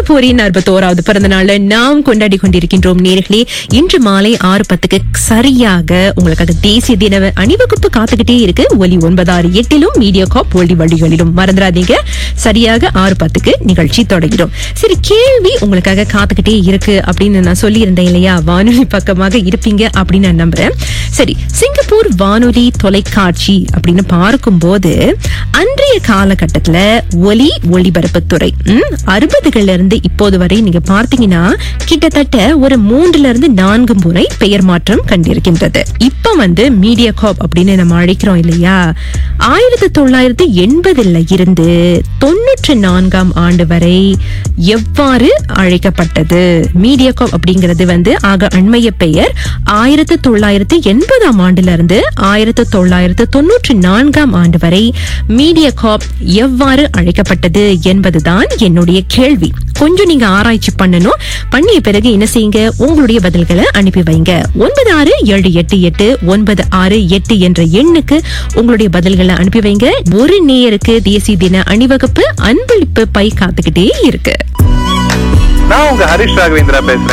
சிங்கப்பூரின் அறுபத்தோராவது பிறந்த நாளை நாம் கொண்டாடி கொண்டிருக்கின்றோம் நேர்களே இன்று மாலை ஆறு பத்துக்கு சரியாக உங்களுக்காக தேசிய தின அணிவகுப்பு காத்துக்கிட்டே இருக்கு ஒலி ஒன்பதாறு எட்டிலும் மீடியா காப் ஒளி வழிகளிலும் மறந்துடாதீங்க சரியாக ஆறு பத்துக்கு நிகழ்ச்சி தொடங்கிடும் சரி கேள்வி உங்களுக்காக காத்துக்கிட்டே இருக்கு அப்படின்னு நான் சொல்லியிருந்தேன் இல்லையா வானொலி பக்கமாக இருப்பீங்க அப்படின்னு நான் நம்புறேன் சரி சிங்கப்பூர் வானொலி தொலைக்காட்சி அப்படின்னு பார்க்கும்போது அன்றைய காலகட்டத்துல ஒலி ஒளிபரப்புத்துறை ம், அறுபதுகள்ல இருந்து இப்போது வரை நீங்க பார்த்தீங்கன்னா கிட்டத்தட்ட ஒரு மூன்றுல இருந்து நான்கு முறை பெயர் மாற்றம் கண்டிருக்கின்றது இப்ப வந்து மீடியா காப் அப்படின்னு நம்ம அழைக்கிறோம் இல்லையா ஆயிரத்தி தொள்ளாயிரத்தி எண்பதுல இருந்து தொண்ணூற்றி நான்காம் ஆண்டு வரை எவ்வாறு அழைக்கப்பட்டது மீடியா காப் அப்படிங்கிறது வந்து ஆக அண்மைய பெயர் ஆயிரத்தி தொள்ளாயிரத்தி எண்பதாம் ஆண்டுல இருந்து ஆயிரத்தி தொள்ளாயிரத்தி தொண்ணூற்றி நான்காம் ஆண்டு வரை மீடியா காப் எவ்வாறு அழைக்கப்பட்டது என்பதுதான் என்னுடைய கேள்வி கொஞ்சம் நீங்க ஆராய்ச்சி பண்ணணும் பண்ணிய பிறகு என்ன செய்யுங்க உங்களுடைய பதில்களை அனுப்பி வைங்க ஒன்பது ஆறு ஏழு எட்டு எட்டு ஒன்பது ஆறு எட்டு என்ற எண்ணுக்கு உங்களுடைய பதில்களை அனுப்பி வைங்க ஒரு நேயருக்கு தேசிய தின அணிவகுப்பு அன்பளிப்பு பை காத்துக்கிட்டே இருக்கு நான் உங்க ஹரிஷ் ராகவேந்திரா பேசுறேன்